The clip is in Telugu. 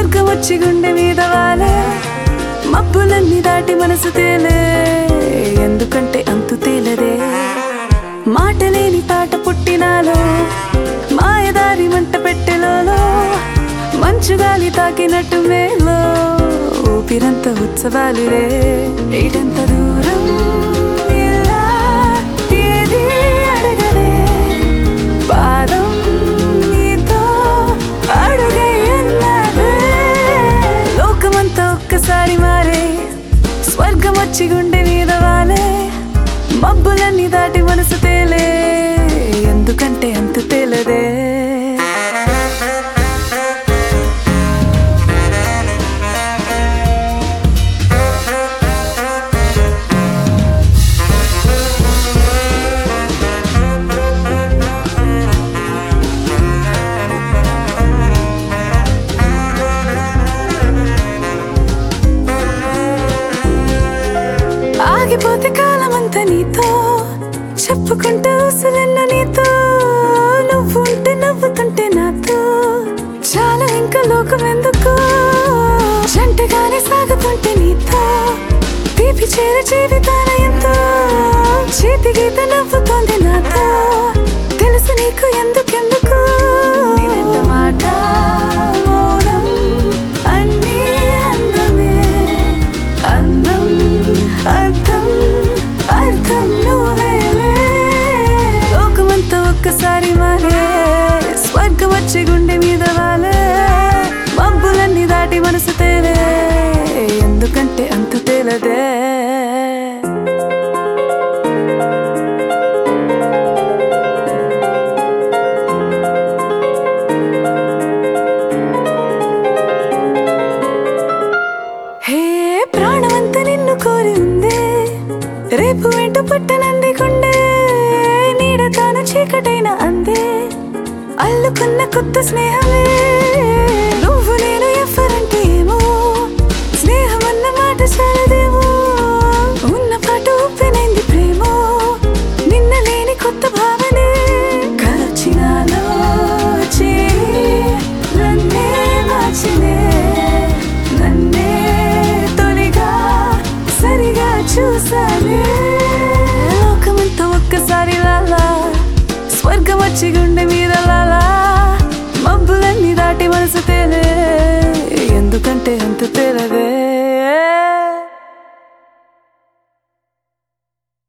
లోకం వచ్చి గుండె మీద వాలే మబ్బులన్నీ దాటి మనసు తేలే ఎందుకంటే అంతు తేలదే మాటలేని పాట పుట్టినాలో మాయదారి మంట పెట్టెలలో మంచు గాలి తాకినట్టు మేలో ఊపిరంత ఉత్సవాలురే ఇటంత దూరం ఇలా ఏది అడగలే పాదం నీతో అడుగే అన్నదే లోకమంతా ఒక్కసారి మారే స్వర్గం వచ్చి గుండె మీద వాలే మబ్బులన్నీ దాటి మనసు తేలే ఎందుకంటే అంత తేలదే ఆగిపోతే కాలమంతా నీతో చెప్పుకుంటూ ఉసులెన్న నీతో నువ్వు ఉంటే నవ్వుతుంటే నాతో చాలా ఇంకా లోకం ఎందుకు జంటగానే సాగుతుంటే నీతో తీపి చేర జీవితాన ఎంతో చేతి గీత నవ్వుతోంది నాతో తెలుసు నీకు ఎందుకెందుకు నీ వెంట మాట మౌనం అన్నీ అందమే అందం అర్థం అర్థం నువ్వేలే లోకమంతా ఒక్కసారి మారే స్వర్గం వచ్చి గుండె మీద వాలే మబ్బులన్నీ దాటి మనసు తేలే ఎందుకంటే అంత తేలదే హే ప్రాణమంత నిన్ను కోరి ఉందే రేపు వెంట పట్టనంది కొండే నీడ తాను చీకటైన అందే అల్లుకున్న కొత్త స్నేహమే నువ్వు నేను ఎవ్వరంటే ఏమో స్నేహం అన్న మాట చాలదేమో ఉన్న పాట ఉప్పెనైంది ప్రేమో నిన్న లేని కొత్త భావనే కలచినాలో చేరి నన్నే మార్చినే నన్నే తొలిగా సరిగా చూసానే లోకమంతా ఒక్కసారి లాలా స్వర్గం వచ్చి గుండె మీద లాలా మబ్బులన్నీ దాటి మనసు తేలే ఎందుకంటే అంత తేలదే